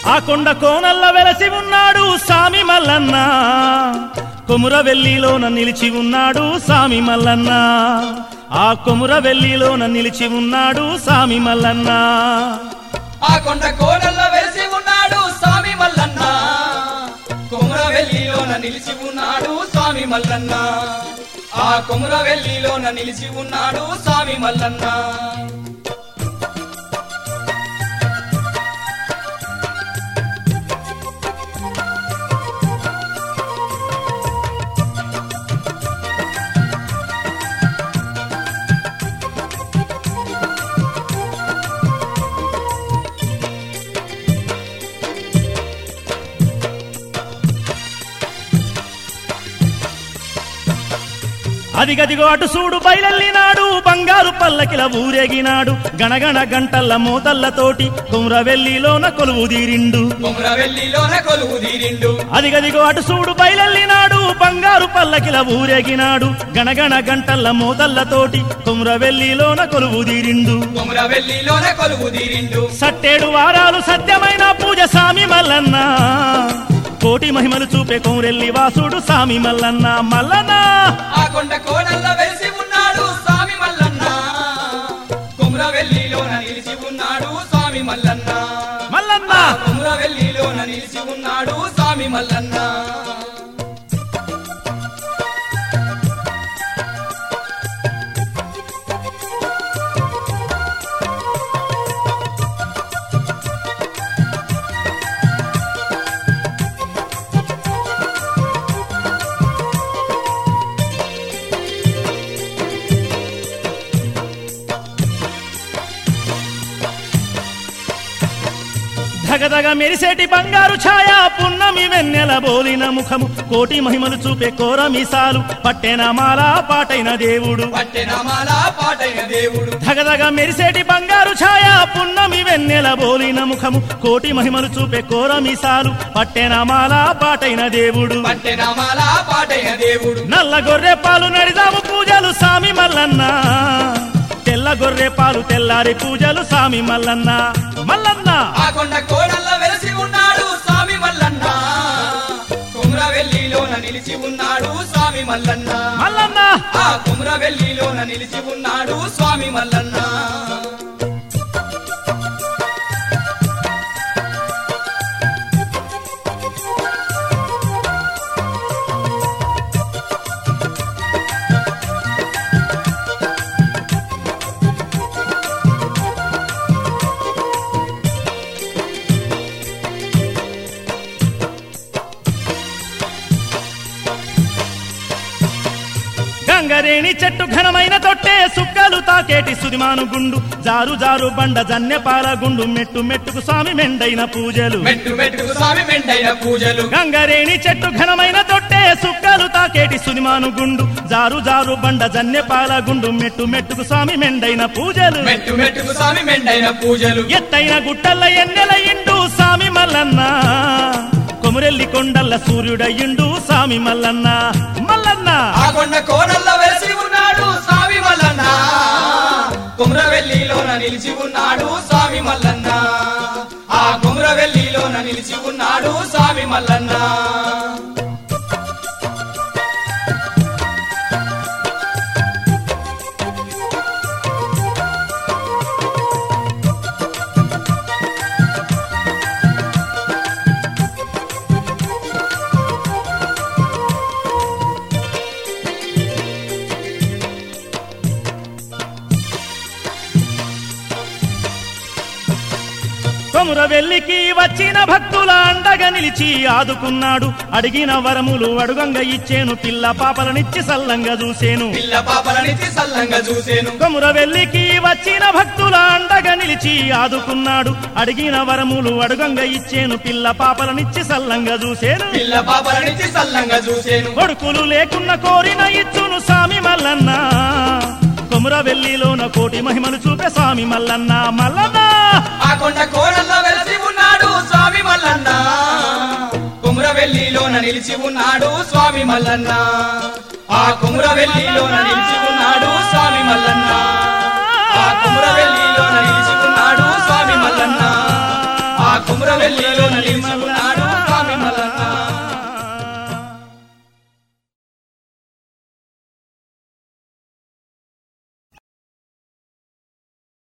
ఆ కొండ కోనల్ల వెలసి ఉన్నాడు సామి మల్లన్న కొమురవెల్లిలోన నిలిచి ఉన్నాడు సామి మల్లన్న ఆ కొమురవెల్లిలోన నిలిచి ఉన్నాడు సామి మల్లన్న ఆ కొండ కోడల్లో వెలిసి ఉన్నాడు స్వామి మల్లన్న కొమురవెల్లిలోన నిలిచి ఉన్నాడు స్వామి మల్లన్న ఆ కొమురవెల్లిలోన నిలిచి ఉన్నాడు స్వామి మల్లన్న అదిగదిగో అటు చూడు బయలెల్లినాడు బంగారు పల్లకిల ఊరేగినాడు గణగణ గంటల్ల మోతల్లతోటి కొమురవెల్లిలోన కొలువు తీరిండు కొమురవెల్లిలోన కొలువు తీరిండు అదిగదిగో అటు చూడు బయలెల్లినాడు బంగారు పల్లకిల ఊరేగినాడు గణగణ గంటల్ల మోతల్లతోటి కొమురవెల్లిలోన కొలువు తీరిండు కొమురవెల్లిలోన కొలువు తీరిండు సట్టేడు వారాలు సత్యమైన పూజ సామి మల్లన్న కోటి మహిమలు చూపే కొమురెల్లి వాసుడు సామి మల్లన్న మల్లన్న ఆ కొండ కోడల్లో వెలిసి ఉన్నాడు స్వామి మల్లన్న కొమురవెల్లిలోన నిలిచి ఉన్నాడు స్వామి మల్లన్న మల్లన్న ఆ కొమురవెల్లిలోన నిలిచి ఉన్నాడు స్వామి మల్లన్న ధగధగ మెరిసేటి బంగారు ఛాయ పున్నమి వెన్నెల బోలిన ముఖము కోటి మహిమలు చూపే కోరమిసాలు పట్టెన మాల పాటైన దేవుడు పట్టెనమాల పాటైన దేవుడు ధగధగ మెరిసేటి బంగారు ఛాయ పున్నమి వెన్నెల బోలిన ముఖము కోటి మహిమలు చూపే కోరమిసాలు పట్టెన మాల పాటైన దేవుడు పట్టెనమాల పాటైన దేవుడు నల్ల గొర్రె పాలు నడిదాము పూజలు సామి మల్లన్న తెల్ల గొర్రె పాలు తెల్లారి పూజలు సామి మల్లన్న మల్లన్న ఆ కొండ కోడల్లో వెలిసి ఉన్నాడు స్వామి మల్లన్న కుమ్రవెల్లిలోన నిలిచి ఉన్నాడు స్వామి మల్లన్న మల్లన్న ఆ కుమ్రవెల్లిలోన నిలిచి ఉన్నాడు స్వామి మల్లన్న గంగరేణి చెట్టు ఘనమైన తొట్టే సుక్కలు తాకేటి సుదిమాను గుండు జారు జారు బండ జన్యపాల గుండు మెట్టు మెట్టుకు స్వామి మెండైన పూజలు మెట్టు మెట్టుకు స్వామి మెండైన పూజలు గంగరేణి చెట్టు ఘనమైన తొట్టే సుక్కలు తాకేటి సుదిమాను గుండు జారు జారు బండ జన్యపాల గుండు మెట్టు మెట్టుకు స్వామి మెండైన పూజలు మెట్టు మెట్టుకు స్వామి మెండైన పూజలు ఎత్తైన గుట్టల్ల ఎన్నెల ఇండు సామి మల్లన్న కొమురెల్లి కొండల్ల సూర్యుడయ్యిండు సామి మల్లన్న మల్లన్న ఆ కొండ కోడల్లో వెలిసి ఉన్నాడు స్వామి మల్లన్న కుమ్రవెల్లిలోన నిలిచి ఉన్నాడు స్వామి మల్లన్న ఆ కుమ్రవెల్లిలోన నిలిచి ఉన్నాడు స్వామి మల్లన్న కొమురవెల్లికి వచ్చిన భక్తుల అండగా నిలిచి ఆదుకున్నాడు అడిగిన వరములు అడుగంగా ఇచ్చేను పిల్ల పాపలనిచ్చి సల్లంగా చూసేను పిల్ల పాపలనిచ్చి సల్లంగా చూసేను కొమురవెల్లికి వచ్చిన భక్తుల అండగా నిలిచి ఆదుకున్నాడు అడిగిన వరములు అడుగంగా ఇచ్చేను పిల్ల పాపలనిచ్చి సల్లంగా చూసేను పిల్ల పాపలనిచ్చి సల్లంగా చూసేను కొడుకులు లేకున్న కోరిన ఇచ్చును సామి మల్లన్న కొమురవెల్లిలోన కోటి మహిమలు చూపే స్వామి మల్లన్న మల్లన్న ఆ కొండ కోడల్లో వెలిసి ఉన్నాడు స్వామి మల్లన్న కుమ్రవెల్లిలోన నిలిచి ఉన్నాడు స్వామి మల్లన్న ఆ కుమ్రవెల్లిలోన నిలిచి ఉన్నాడు స్వామి మల్లన్న ఆ కుమ్రవెల్లిలోన నిలిచి ఉన్నాడు స్వామి మల్లన్న ఆ కుమ్రవెల్లిలో